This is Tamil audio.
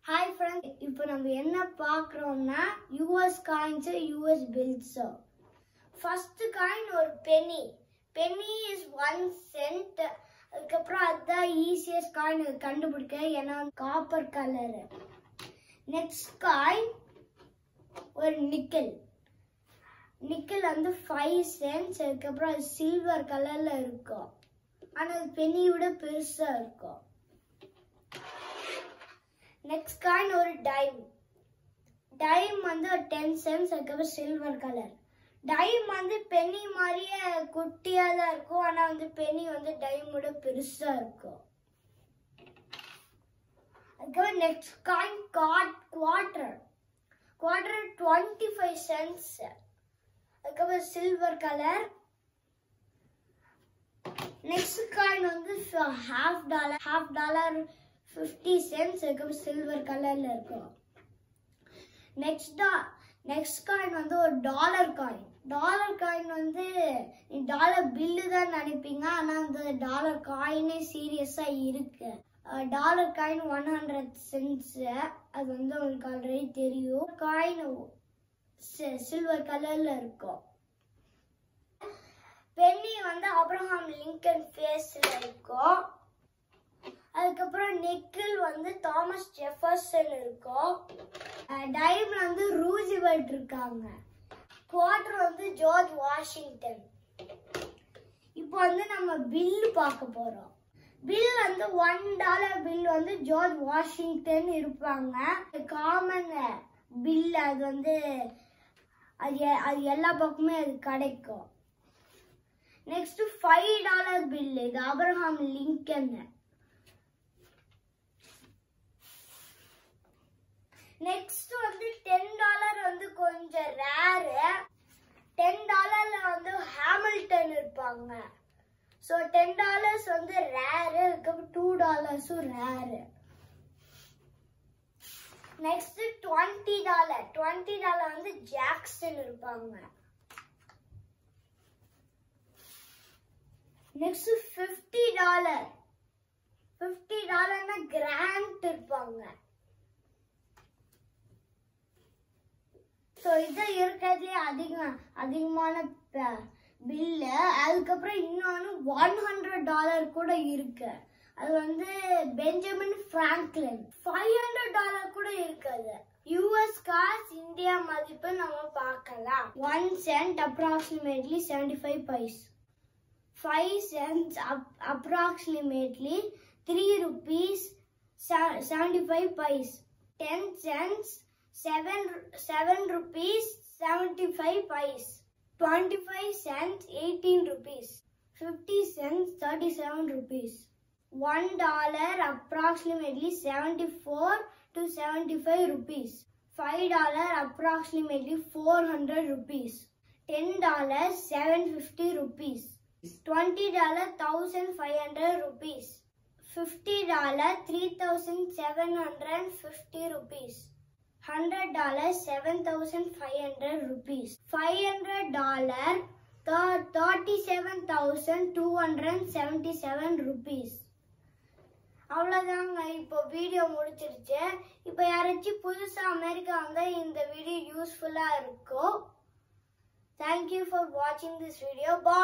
ஹாய் ஃப்ரெண்ட் இப்போ நம்ம என்ன பார்க்குறோம்னா US coins US bills first coin ஒரு penny penny is one cent அதுக்கப்புறம் அதுதான் ஈஸியஸ்ட் காயின் கண்டுபிடிக்க ஏன்னா காப்பர் கலரு நெக்ஸ்ட் காயின் ஒரு நிக்கல் நிக்கல் வந்து ஃபைவ் சென்ட்ஸ் அதுக்கப்புறம் அது சில்வர் கலர்ல இருக்கும் ஆனால் அது பெனியோட பெருசா இருக்கும் நெக்ஸ்ட் காயின் ஒரு டைம் டைம் வந்து ஒரு டென் சென்ட்ஸ் அதுக்கப்புறம் சில்வர் கலர் டைம் வந்து பெனி மாதிரியே குட்டியா தான் இருக்கும் ஆனா வந்து பெனி வந்து டைமோட பெருசா இருக்கும் அதுக்கப்புறம் next coin got quarter quarter twenty five cents அதுக்கப்புறம் சில்வர் கலர் நெக்ஸ்ட் காயின் வந்து half dollar half dollar fifty cents அதுக்கப்புறம் சில்வர் கலர்ல இருக்கும் நெக்ஸ்ட் டா நெக்ஸ்ட் காயின் வந்து ஒரு டாலர் காயின் டாலர் காயின் வந்து டாலர் பில்லு தான் நினைப்பீங்க ஆனால் அந்த டாலர் காயினே சீரியஸாக இருக்கு dollar coin one hundred cents அது வந்து உங்களுக்கு ஆல்ரெடி தெரியும் காயின் சில்வர் கலர்ல இருக்கும் பென்னி வந்து அப்ரஹாம் லிங்கன் ஃபேஸ்ல இருக்கும் அதுக்கப்புறம் நெக்கில் வந்து தாமஸ் ஜெஃபர்சன் இருக்கும் டைம்ல வந்து ரூசிவெல்ட் இருக்காங்க குவார்டர் வந்து ஜார்ஜ் வாஷிங்டன் இப்போ வந்து நம்ம பில் பார்க்க போறோம் பில் வந்து ஒன் டாலர் பில் வந்து ஜார்ஜ் வாஷிங்டன் இருப்பாங்க காமன் பில் அது வந்து அது எ- அது எல்லா பக்கமே அது கிடைக்கும் நெக்ஸ்ட் ஃபைவ் டாலர் பில் இது அப்ரஹாம் லிங்கன் நெக்ஸ்ட் வந்து டென் டாலர் வந்து கொஞ்சம் ரேரு டென் டாலர்ல வந்து ஹாமில்டன் இருப்பாங்க ஸோ டென் டாலர்ஸ் வந்து ரேரு அதுக்கப்புறம் டூ டாலர்ஸும் rare next twenty dollar twenty dollar வந்து ஜாக்சன் இருப்பாங்க நெக்ஸ்ட் ஃபிஃப்டி டாலர் ஃபிஃப்டி டாலர்னா கிராண்ட் இருப்பாங்க ஸோ இது இருக்கிறதுலே அதிகம் அதிகமான பில்லு அதுக்கப்புறம் இன்னொன்று ஒன் ஹண்ட்ரட் டாலர் கூட இருக்கு அது வந்து Benjamin Franklin five hundred dollar கூட இருக்காது யூஎஸ் காசு இந்தியா மதிப்பு நம்ம பார்க்கலாம் one cent approximately seventy five paise five cents approximately three rupees seventy five paise ten cents seven seven rupees seventy five pice twenty five cents eighteen rupees fifty cents thirty seven rupees one dollar approximately seventy four to seventy five rupees five dollar approximately four hundred rupees ten dollars seven fifty rupees twenty dollar thousand five hundred rupees fifty dollar three thousand seven hundred fifty rupees hundred dollars seven thousand five hundred rupees five hundred dollar thirty seven thousand two hundred seventy seven rupees அவ்வளோதாங்க இப்போ வீடியோ முடிச்சிருச்சு இப்போ யாராச்சும் புதுசாக அமெரிக்கா வந்தால் இந்த வீடியோ யூஸ்ஃபுல்லாக இருக்கும் தேங்க்யூ ஃபார் வாட்சிங் திஸ் வீடியோ பா